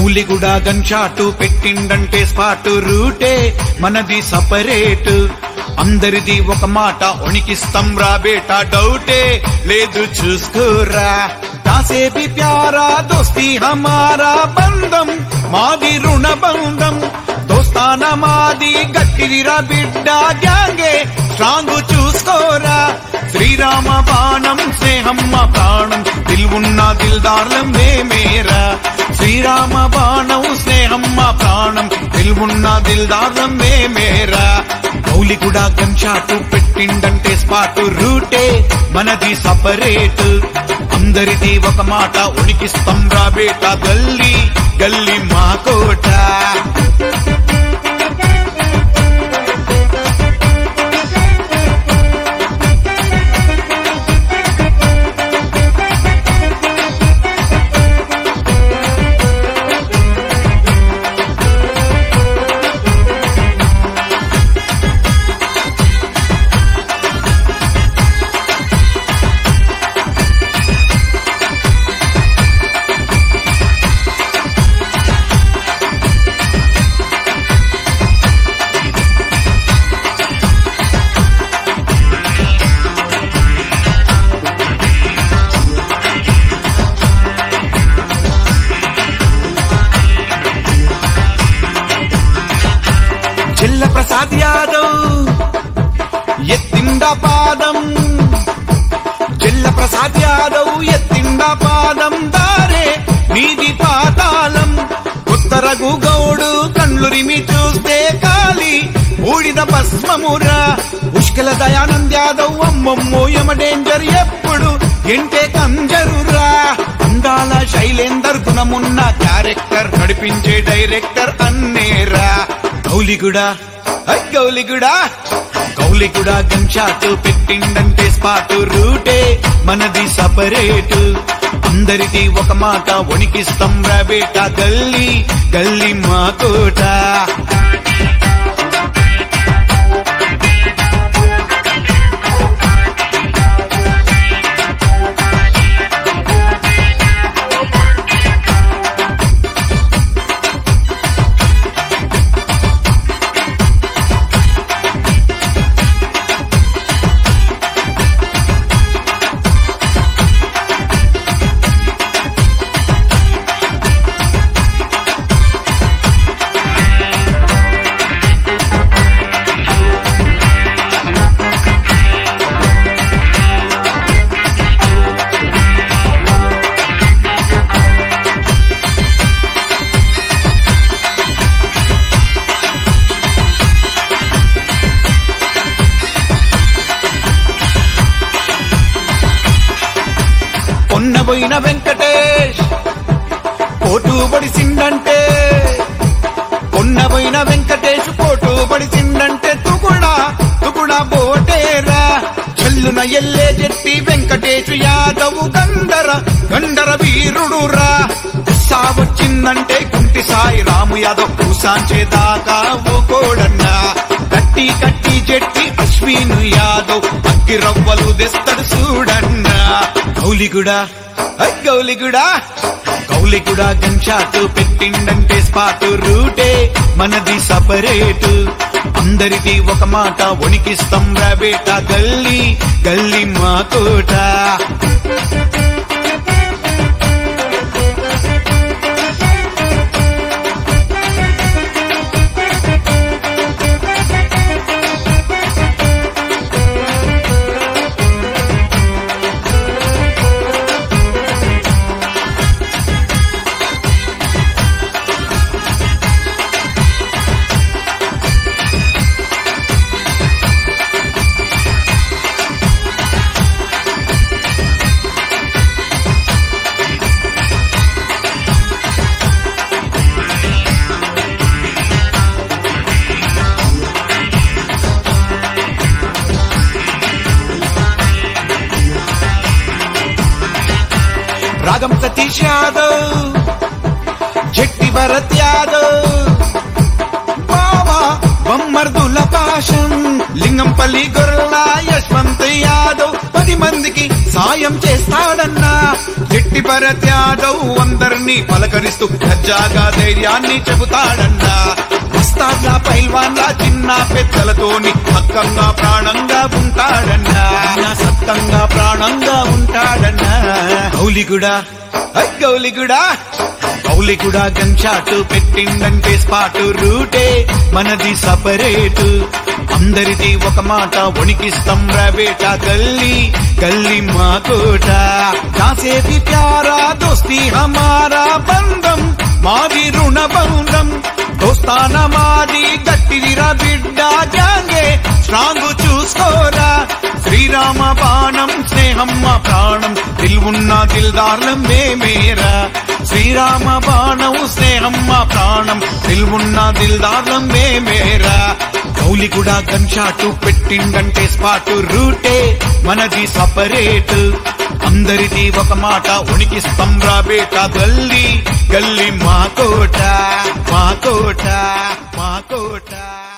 Gowliguda gun shot పెట్టిండంటే spot రూటే మనది సపరేట్ అందరిది ఒక మాట ఉనికిస్తాం రా బేటా డౌటే లేదు చూసుకోరా కాసేపి ప్యారా దోస్తి హమారా బంధం మాది రుణ బంధం దోస్తాన మాది గట్టిదిరా బిడ్డ గ్యాంగే స్ట్రాంగ్ చూసుకోరా శ్రీరామ బాణం స్నేహమ్మ ప్రాణం దిల్వున్న దిల్దార్లం మేమేరా శ్రీరామ బాణం స్నేహమ్మ ప్రాణం దిల్వున్న దిల్దార్లం మేమేరా గౌలి కూడా గంషాటు పెట్టిండంటే స్పాట్ రూటే మనది సపరేట్ అందరిది ఒక మాట ఉనికిస్తాం రా బేట గల్లీ గల్లీ మా కోట చెల్ల ప్రసాద్ యాదవ్ ఎత్తిండ పాదం చెల్ల ప్రసాద్ యాదవ్ ఎత్తిండ పాదం దారే నీది పాతాళం ఉత్తరగు గౌడు కళ్ళురిమి చూస్తే కాలి ఊడిద భస్మమురా పుష్కల దయానంద్ యాదవ్ అమ్మమ్మో యమ డేంజర్ ఎప్పుడు ఎంటే కంజరురా అందాల శైలేందర్ గుణమున్న క్యారెక్టర్ నడిపించే డైరెక్టర్ అన్నేరా గౌలిగుడా ఐ గౌలిగుడా గౌలిగుడా గంషాటు పెట్టిండంటే స్పాట్ రూటే మనది సపరేట్ అందరిది ఒక మాట వణికిస్తాం రా బేట గల్లీ గల్లీ మా కోట పొన్నబోయిన వెంకటేష్ పోటు పడిసిందంటే పొన్నబోయిన వెంకటేష్ పోటు పడిసిందంటే తుకుడా తుకుడా బోటేరా చెల్లున ఎల్లే జెట్టి వెంకటేష్ యాదవ్ గండర గండర వీరుడురా గుస్సా వచ్చిందంటే కుంటి సాయి రాము యాదవ్ కూసాంచేదాకా ఊకోడన్నా కట్టి కట్టి జెట్టి అశ్విన్ యాదవ్ అగ్గి రవ్వలు తెస్తాడు చూడన్నా గౌలిగుడా ఐ గౌలిగుడా గౌలిగుడా గంషాటు పెట్టిండంటే స్పాట్ రూటే మనది సపరేట్ అందరిది ఒక మాట వణికిస్తాం రా బేట గల్లీ గల్లీ మా కోట రాగం సతీష్ యాదవ్ జట్టి భరత్ యాదవ్ బావా బొమ్మర్దుల పాశం లింగంపల్లి గొర్రెల యశ్వంత్ యాదవ్ పది మందికి సాయి సాయం చేస్తాడన్నా జట్టి భరత్ యాదవ్ అందరినీ పలకరిస్తూ దర్జాగా ధైర్యాన్ని చెబుతాడన్నా వస్తాడ్లా పైల్వాన్లా చిన్న పెద్దలతోని పక్కంగా ప్రాణంగా ఉంటాడన్నా సత్తంగా ప్రాణంగా ఉంటాడన్నా గౌలిగుడా ఐ గౌలిగుడా గౌలిగుడా గంషాటు పెట్టిండంటే స్పాటు రూటే మనది సపరేటు అందరిది ఒక మాట వణికిస్తాం రవేట గల్లీ గల్లీ మా కోట కాసేది ప్యారా దోస్తి హమారా బంధం మాది రుణ బంధం దోస్తాన మాది గట్టిదిరా బిడ్డ జాంగే స్ట్రాంగ్ చూసుకోరా శ్రీరామ బాణం స్నేహం మా ప్రాణం దిల్వున్న దిల్దార్లం మేమేరా శ్రీరామ బాణం స్నేహం మా ప్రాణం దిల్వున్న దిల్దార్లం మేమేరా గౌలి కూడా గన్షాటు పెట్టిండంటే స్పాటు రూటే మనది సపరేట్ అందరిది ఒక మాట ఉనికిస్తాం రా బేట గల్లీ గల్లీ మా కోట మా కోట మా కోట